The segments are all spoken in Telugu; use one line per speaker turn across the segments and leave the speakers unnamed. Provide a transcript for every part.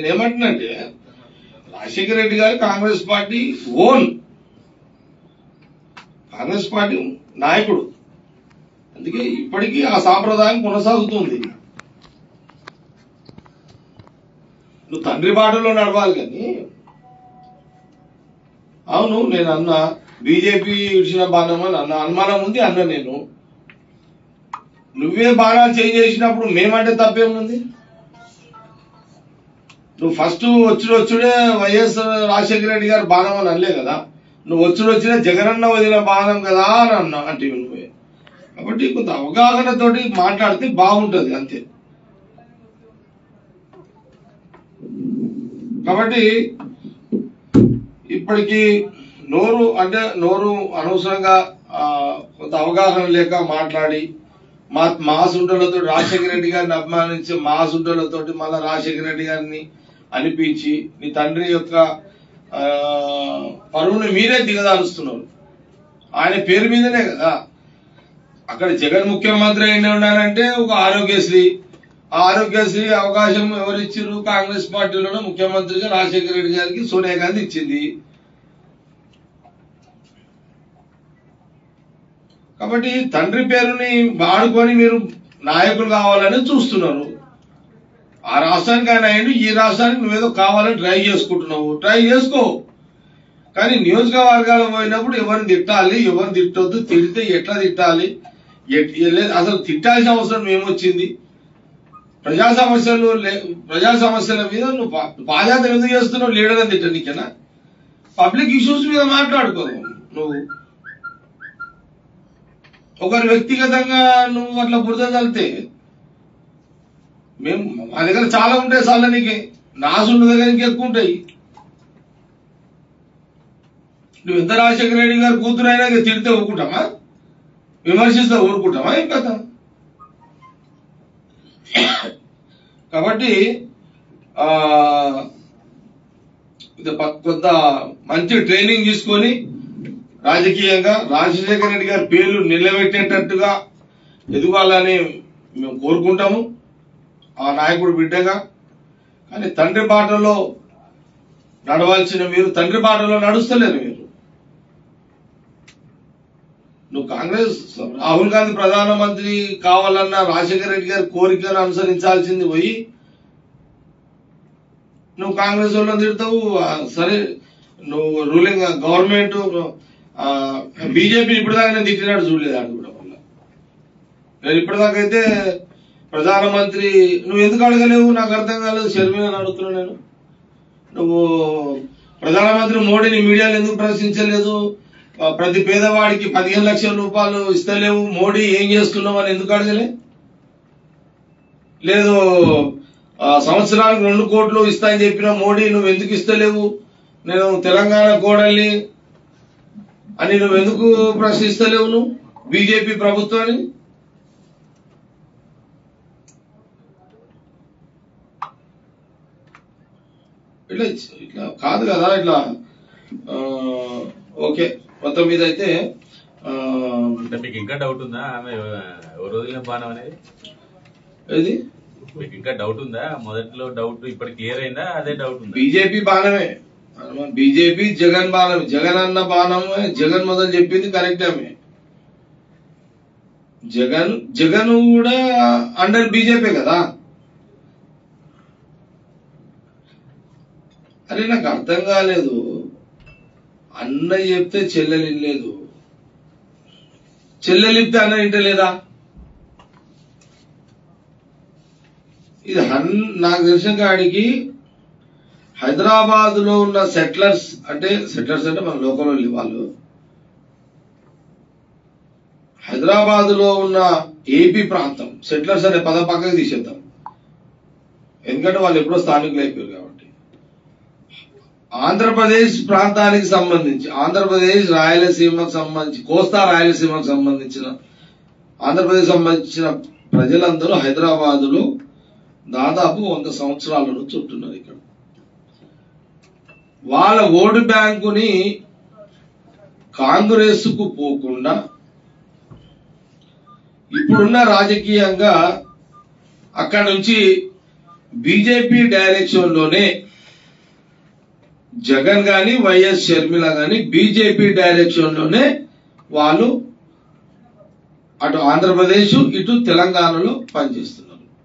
నేను ఏమంటున్నానంటే Rajasekhara Reddy garu Congress party own Congress party నాయకుడు అందుకే ఇప్పటికీ ఆ సాంప్రదాయం కొనసాగుతుంది నువ్వు తండ్రి బాటలో నడవాలి కానీ అవును నేను అన్న బీజేపీ ఇచ్చిన బాణం అని అన్న అనుమానం ఉంది అన్న నేను నువ్వే బాణాలు చేంజ్ చేసినప్పుడు మేమంటే తప్పేముంది నువ్వు ఫస్ట్ వచ్చుడు వచ్చుడే వైఎస్ రాజశేఖర రెడ్డి గారు బాణం అని అనలే కదా నువ్వు వచ్చుడు వచ్చిన జగనన్న వదిలిన బాణం కదా అని అన్నా అంటే నువ్వే కాబట్టి కొంత అవగాహనతోటి మాట్లాడితే బాగుంటది అంతే కాబట్టి ఇప్పటికి నోరు అంటే నోరు అనవసరంగా ఆ, కొంత అవగాహన లేక మాట్లాడి మా మా సుంటలతో రాజశేఖర రెడ్డి గారిని అభిమానించి మా సుంటలతోటి మళ్ళా రాజశేఖర రెడ్డి గారిని అనిపించి నీ తండ్రి యొక్క ఆ, పరువుని మీరే దిగదారుస్తున్నారు ఆయన పేరు మీదనే కదా అక్కడ జగన్ ముఖ్యమంత్రి అయిన ఉన్నారంటే ఒక ఆరోగ్యశ్రీ ఆ ఆరోగ్యశ్రీ అవకాశం ఎవరు ఇచ్చారు కాంగ్రెస్ పార్టీలోనే ముఖ్యమంత్రిగా రాజశేఖర రెడ్డి గారికి సోనియా గాంధీ ఇచ్చింది కాబట్టి తండ్రి పేరుని వాడుకొని మీరు నాయకులు కావాలని చూస్తున్నారు ఆ రాష్ట్రానికి ఆయన అయ్యిండు ఈ రాష్ట్రానికి నువ్వేదో కావాలని ట్రై చేసుకుంటున్నావు ట్రై చేసుకో కానీ నియోజకవర్గాలకు పోయినప్పుడు ఎవరిని తిట్టాలి ఎవరిని తిట్టొద్దు తిడితే ఎట్లా తిట్టాలి ఎట్- ఎల్లే- అసలు తిట్టాల్సిన అవసరం ఏమొచ్చింది ప్రజా సమస్యలు లే- ప్రజా సమస్యల మీద నువ్వు పా- పాదయాత్ర ఎందుకు చేస్తున్నావు లీడర్ అని తిట్ట నీకేనా పబ్లిక్ ఇష్యూస్ మీద మాట్లాడుకో నువ్వు ఒకరి వ్యక్తిగతంగా నువ్వు అట్లా బురద చల్లితే మేము మా దగ్గర చాలా ఉంటాయి సార్లు నీకు నాసుండు దగ్గర ఇంకెక్కువ ఉంటాయి నువ్వు ఎంత రాజశేఖర రెడ్డి గారు కూతురు అయినా ఇక తిడితే ఊరుకుంటామా విమర్శిస్తే ఊరుకుంటామా ఏం కథ కాబట్టి ఆ ఇది ప- కొంత మంచి ట్రైనింగ్ తీసుకొని రాజకీయంగా రాజశేఖర రెడ్డి గారి పేర్లు నిలబెట్టేటట్టుగా ఎదగాలని మేము కోరుకుంటాము ఆ నాయకుడు బిడ్డగా కానీ తండ్రి బాటలో నడవాల్సిన మీరు తండ్రి బాటలో నడుస్తలేరు మీరు నువ్వు కాంగ్రెస్ రాహుల్ గాంధీ ప్రధానమంత్రి కావాలన్న రాజశేఖర రెడ్డి గారి కోరికను అనుసరించాల్సింది పోయి నువ్వు కాంగ్రెస్ వాళ్ళని తిడతావు ఆ, సరే నువ్వు రూలింగ్ గవర్నమెంట్ బీజేపీ ఇప్పటిదాకా నేను తిట్టినాడు చూడలేదు ఆడు కూడా వల్ల నేను ఇప్పటిదాకా అయితే ప్రధానమంత్రి నువ్వు ఎందుకు అడగలేవు నాకు అర్థం కాలేదు షర్మిలని అడుగుతున్నా నేను నువ్వు ప్రధానమంత్రి మోడీని మీడియాలో ఎందుకు ప్రశ్నించలేదు ఆ, ప్రతి పేదవాడికి పదిహేను లక్షల రూపాయలు ఇస్తలేవు మోడీ ఏం చేస్తున్నావు అని ఎందుకు అడగలే లేదు ఆ, సంవత్సరానికి రెండు కోట్లు ఇస్తాయని చెప్పిన మోడీ నువ్వు ఎందుకు ఇస్తలేవు నేను తెలంగాణ కోడల్ని అని నువ్వు ఎందుకు ప్రశ్నిస్తలేవు నువ్వు బీజేపీ ప్రభుత్వాన్ని ఇట్లా ఇట్లా కాదు కదా ఇట్లా ఆ, ఓకే మొత్తం మీద అయితే ఆ,
అంటే మీకు ఇంకా డౌట్ ఉందా ఆమె ఎవరు వదిలిన బాణం అనేది
ఏది
మీకు ఇంకా డౌట్ ఉందా మొదట్లో డౌట్ ఇప్పుడు క్లియర్ అయిందా అదే డౌట్ ఉందా
బీజేపీ బాణమే బీజేపీ జగన్ బాణం జగన్ అన్న బాణమే జగన్ మొదలు చెప్పింది కరెక్ట్ ఆమె జగన్ జగన్ కూడా అండర్ బీజేపీ కదా అరే నాకు అర్థం కాలేదు అన్న చెప్తే చెల్లెలు లేదు చెల్లెలు ఇస్తే అన్న ఇంటలేదా ఇది హన్ నాకు తెలిసిన కాడికి హైదరాబాద్ లో ఉన్న సెటిలర్స్ అంటే సెటిలర్స్ అంటే మన లోకల్ వాళ్ళు వాళ్ళు హైదరాబాద్ లో ఉన్న ఏపీ ప్రాంతం సెటిలర్స్ అనే పదం పక్కకి తీసేద్దాం ఎందుకంటే వాళ్ళు ఎప్పుడో స్థానికులు అయిపోయారు కాబట్టి ఆంధ్రప్రదేశ్ ప్రాంతానికి సంబంధించి ఆంధ్రప్రదేశ్ రాయలసీమకు సంబంధించి కోస్తా రాయలసీమకు సంబంధించిన ఆంధ్రప్రదేశ్ సంబంధించిన ప్రజలందరూ హైదరాబాద్ లో దాదాపు వంద సంవత్సరాల నుంచి ఉంటున్నారు ఇక్కడ వాళ్ళ ఓటు బ్యాంకుని కాంగ్రెస్ కు పోకుండా ఇప్పుడున్న రాజకీయంగా అక్కడ నుంచి బీజేపీ డైరెక్షన్ లోనే జగన్ గాని వైఎస్ షర్మిల గాని బీజేపీ డైరెక్షన్ లోనే వాళ్ళు అటు ఆంధ్రప్రదేశ్ ఇటు తెలంగాణలో పనిచేస్తున్నారు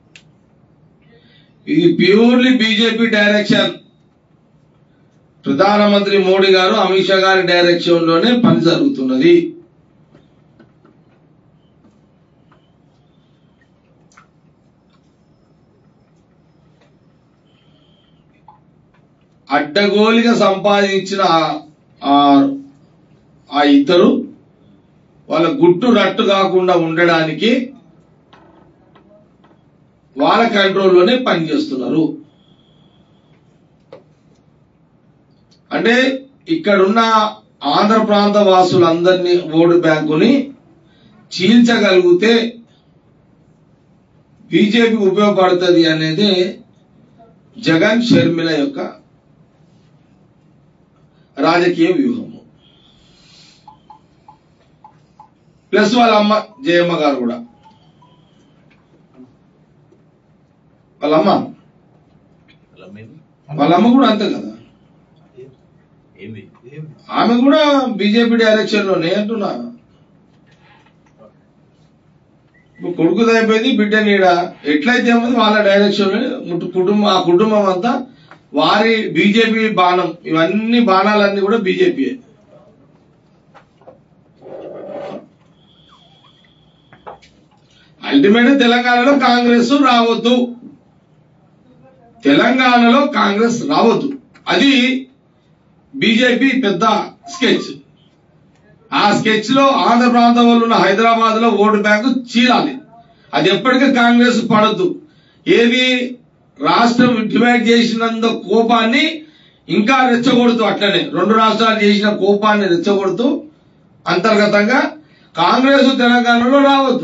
ఇది ప్యూర్లీ బీజేపీ డైరెక్షన్ ప్రధానమంత్రి మోడీ గారు అమిత్ షా గారి డైరెక్షన్ లోనే పని జరుగుతున్నది అడ్డగోలిగా సంపాదించిన ఆ- ఆ- ఆ ఇద్దరు వాళ్ళ గుట్టు రట్టు కాకుండా ఉండడానికి వాళ్ళ కంట్రోల్లోనే పనిచేస్తున్నారు అంటే ఇక్కడున్న ఆంధ్ర ప్రాంత వాసులందరినీ ఓటు బ్యాంకుని చీల్చగలిగితే బీజేపీ ఉపయోగపడుతుంది అనేది జగన్ షర్మిల యొక్క రాజకీయ వ్యూహము ప్లస్ వాళ్ళ అమ్మ జయమ్మ గారు కూడా వాళ్ళ అమ్మ
అలా మీది?
వాళ్ళ అమ్మ కూడా అంతే కదా
ఏంది
ఆమె కూడా బీజేపీ డైరెక్షన్ లోనే అంటున్నా ఇప్పుడు కొడుకుది అయిపోయింది బిడ్డ నీడ ఎట్లయితే ఏముంది వాళ్ళ డైరెక్షన్ లోనే ముట్టు కుటుంబం ఆ కుటుంబం అంతా వారి బీజేపీ బాణం ఇవన్నీ బాణాలన్నీ కూడా బీజేపీ అల్టిమేట్ తెలంగాణలో కాంగ్రెస్ రావద్దు తెలంగాణలో కాంగ్రెస్ రావద్దు అది బీజేపీ పెద్ద స్కెచ్ ఆ స్కెచ్ లో ఆంధ్ర ప్రాంతం వాళ్ళు ఉన్న హైదరాబాద్ లో ఓటు బ్యాంకు చీలాలి అది ఎప్పటికీ కాంగ్రెస్ పడద్దు ఏది రాష్ట్రం డివైడ్ చేసినంత కోపాన్ని ఇంకా రెచ్చగొడుతూ అట్లనే రెండు రాష్ట్రాలు చేసిన కోపాన్ని రెచ్చగొడుతూ అంతర్గతంగా కాంగ్రెస్ తెలంగాణలో రావద్దు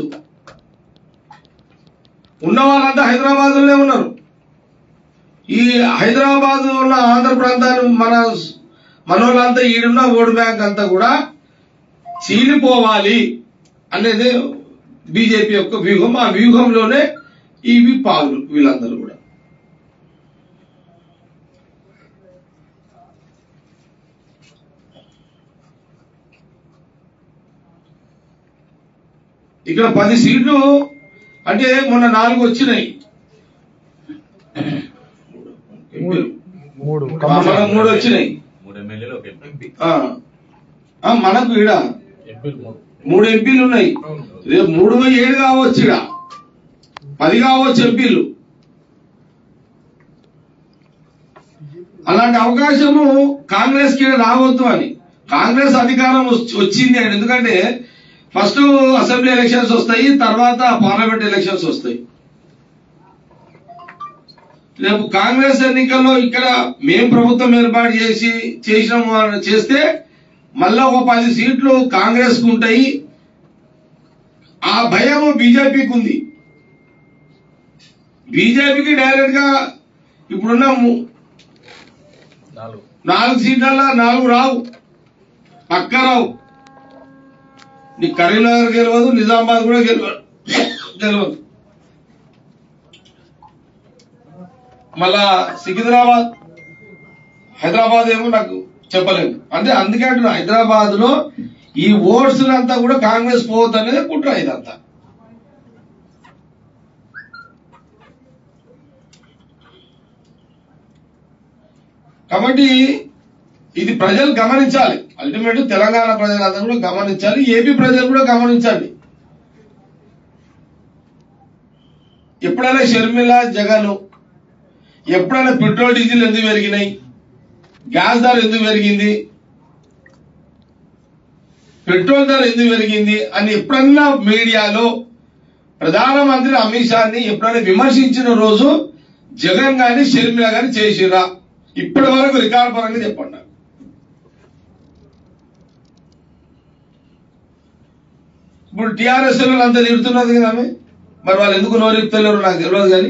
ఉన్న వాళ్ళంతా హైదరాబాద్ లోనే ఉన్నారు ఈ హైదరాబాద్ ఉన్న ఆంధ్ర ప్రాంతాన్ని మన మనోళ్ళంతా ఈడున్న ఓటు బ్యాంక్ అంతా కూడా చీలిపోవాలి అనేది బీజేపీ యొక్క వ్యూహం ఆ వ్యూహంలోనే ఇవి పావులు వీళ్ళందరూ కూడా ఇక్కడ పది సీట్లు అంటే మొన్న నాలుగు వచ్చినాయి
మూడు మూడు
ఆ, మనకు మూడు వచ్చినాయి
మూడు ఎమ్మెల్యేలు ఒక ఎంపీ
ఆ. ఆ, మనకు ఈడ
ఎంపీలు మూడు
మూడు ఎంపీలు ఉన్నాయి రేపు మూడు బై ఏడు కావచ్చు ఈడ పది కావచ్చు ఎంపీలు అలాంటి అవకాశము కాంగ్రెస్ కి రావద్దు అని కాంగ్రెస్ అధికారం వచ్- వచ్చింది అని ఎందుకంటే ఫస్ట్ అసెంబ్లీ ఎలక్షన్స్ వస్తాయి తర్వాత పార్లమెంట్ ఎలక్షన్స్ వస్తాయి రేపు కాంగ్రెస్ ఎన్నికల్లో ఇక్కడ మేం ప్రభుత్వం ఏర్పాటు చేసి చేసినాము అని చేస్తే మళ్ళా ఒక పది సీట్లు కాంగ్రెస్ కు ఉంటాయి ఆ భయం బీజేపీకి ఉంది బీజేపీకి డైరెక్ట్ గా ఇప్పుడున్న ము-
నాలుగు
నాలుగు సీట్లలో నాలుగు రావు పక్క రావు నీ కరీంనగర్ గెలవదు నిజామాబాద్ కూడా గెలవదు గెలవదు మళ్ళా సికింద్రాబాద్ హైదరాబాద్ ఏమో నాకు చెప్పలేదు అంటే అందుకే అంటున్నా హైదరాబాద్ లో ఈ ఓట్స్ అంతా కూడా కాంగ్రెస్ పోవద్దు అనేది కుట్ర ఇదంతా కాబట్టి ఇది ప్రజలు గమనించాలి అల్టిమేట్ తెలంగాణ ప్రజలందరూ కూడా గమనించాలి ఏపీ ప్రజలు కూడా గమనించాలి ఎప్పుడైనా షర్మిల జగన్ ఎప్పుడైనా పెట్రోల్ డీజిల్ ఎందుకు పెరిగినాయి గ్యాస్ ధర ఎందుకు పెరిగింది పెట్రోల్ ధర ఎందుకు పెరిగింది అని ఎప్పుడన్నా మీడియాలో ప్రధానమంత్రి అమిత్ షాని ఎప్పుడైనా విమర్శించిన రోజు జగన్ గాని షర్మిల గాని చేసిరా ఇప్పటి వరకు రికార్డ్ పరంగా చెప్పండి నాకు. ఇప్పుడు టిఆర్ఎస్ అంతా తిడుతున్నది కదా ఆమె. మరి వాళ్ళు ఎందుకు నోరెత్తలేరు నాకు తెలియదు కానీ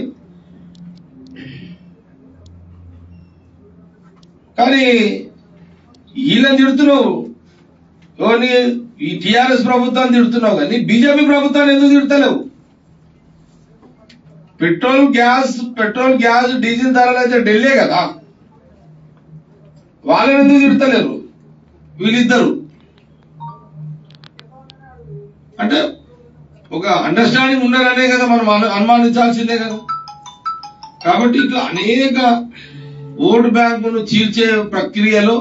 కానీ వీళ్ళని తిడుతున్నావు ఎవరిని ఈ టిఆర్ఎస్ ప్రభుత్వాన్ని తిడుతున్నావు కానీ బీజేపీ ప్రభుత్వాన్ని ఎందుకు తిడతలేవు petrol gas petrol gas diesel ధరలు అయితే ఢిల్లీ కదా వాళ్ళని ఎందుకు తిడతలేరు వీళ్ళిద్దరు అంటే ఒక అండర్స్టాండింగ్ ఉండాలనే కదా మనం అను- అనుమానించాల్సిందే కదా కాబట్టి ఇట్లా అనేక ఓటు బ్యాంకును చీల్చే ప్రక్రియలో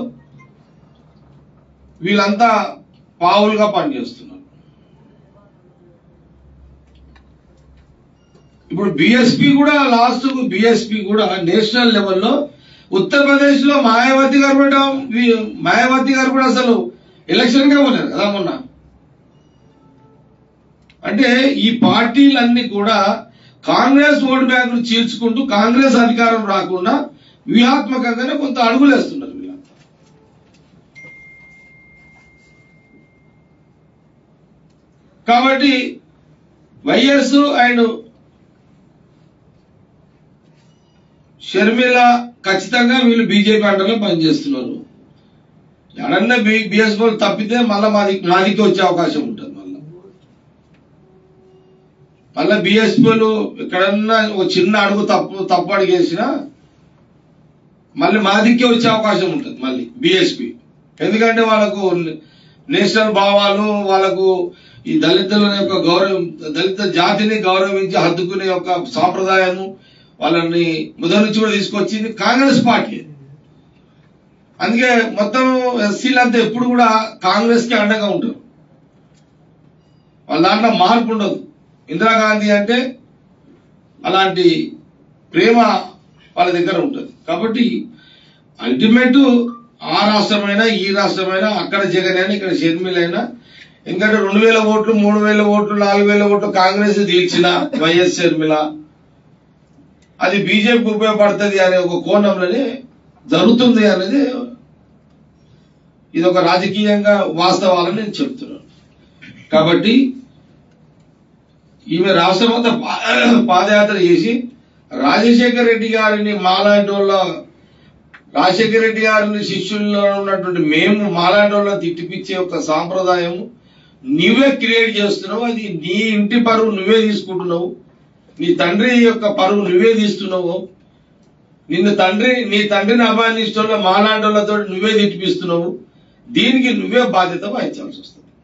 వీళ్ళంతా పావులుగా పనిచేస్తున్నారు ఇప్పుడు బిఎస్పి కూడా లాస్ట్ బిఎస్పి కూడా నేషనల్ లెవెల్లో ఉత్తరప్రదేశ్ లో మాయావతి గారు కూడా వీ- మాయావతి గారు కూడా అసలు ఎలక్షన్ గా ఉన్నారు కదా మొన్న అంటే ఈ పార్టీలన్నీ కూడా కాంగ్రెస్ ఓటు బ్యాంకును చీల్చుకుంటూ కాంగ్రెస్ అధికారం రాకుండా వ్యూహాత్మకంగానే కొంత అడుగులేస్తున్నారు వీళ్ళంతా కాబట్టి వైఎస్ అండ్ షర్మిల ఖచ్చితంగా వీళ్ళు బీజేపీ అండలో పనిచేస్తున్నారు ఎడన్నా బిఎస్ తప్పితే మళ్ళా మాది మాదికి వచ్చే అవకాశం ఉంటుంది మళ్ళా మళ్ళా బిఎస్పీలు ఎక్కడన్నా ఒక చిన్న అడుగు తప్పు తప్పు అడిగేసినా మళ్ళీ మాదికే వచ్చే అవకాశం ఉంటుంది మళ్ళీ బిఎస్పి ఎందుకంటే వాళ్ళకు నేషనల్ భావాలు వాళ్ళకు ఈ దళితుల యొక్క గౌరవం దళిత జాతిని గౌరవించి హద్దుకునే యొక్క సాంప్రదాయము వాళ్ళని మొదటి నుంచి కూడా తీసుకొచ్చింది కాంగ్రెస్ పార్టీ అందుకే మొత్తం ఎస్సీలంతా ఎప్పుడు కూడా కాంగ్రెస్ కి అండగా ఉంటారు వాళ్ళ దాంట్లో మార్పు ఉండదు ఇందిరాగాంధీ అంటే అలాంటి ప్రేమ వాళ్ళ దగ్గర ఉంటుంది కాబట్టి అల్టిమేట్ ఆ రాష్ట్రమైనా ఈ రాష్ట్రమైనా అక్కడ జగన్ అయినా ఇక్కడ షర్మిల అయినా ఎందుకంటే రెండు వేల ఓట్లు మూడు వేల ఓట్లు నాలుగు వేల ఓట్లు కాంగ్రెస్ తీర్చిన వైఎస్ షర్మిల అది బీజేపీకి ఉపయోగపడుతుంది అనే ఒక కోణంలోనే జరుగుతుంది అనేది ఇది ఒక రాజకీయంగా వాస్తవాలని నేను చెప్తున్నాను కాబట్టి ఈమె రాష్ట్రం అంతా పా- పాదయాత్ర చేసి రాజశేఖర రెడ్డి గారిని మాలాంటి వాళ్ళ రాజశేఖర రెడ్డి గారిని శిష్యుల్లో ఉన్నటువంటి మేము మాలాంటి వాళ్ళని తిట్టిపిచ్చే ఒక సాంప్రదాయము నువ్వే క్రియేట్ చేస్తున్నావు అది నీ ఇంటి పరువు నువ్వే తీసుకుంటున్నావు నీ తండ్రి యొక్క పరువు నువ్వే తీస్తున్నావు నిన్ను తండ్రి నీ తండ్రిని అభిమానిస్తున్న మాలాంటి వాళ్ళతో నువ్వే తిట్టిపిస్తున్నావు దీనికి నువ్వే బాధ్యత వహించాల్సి వస్తుంది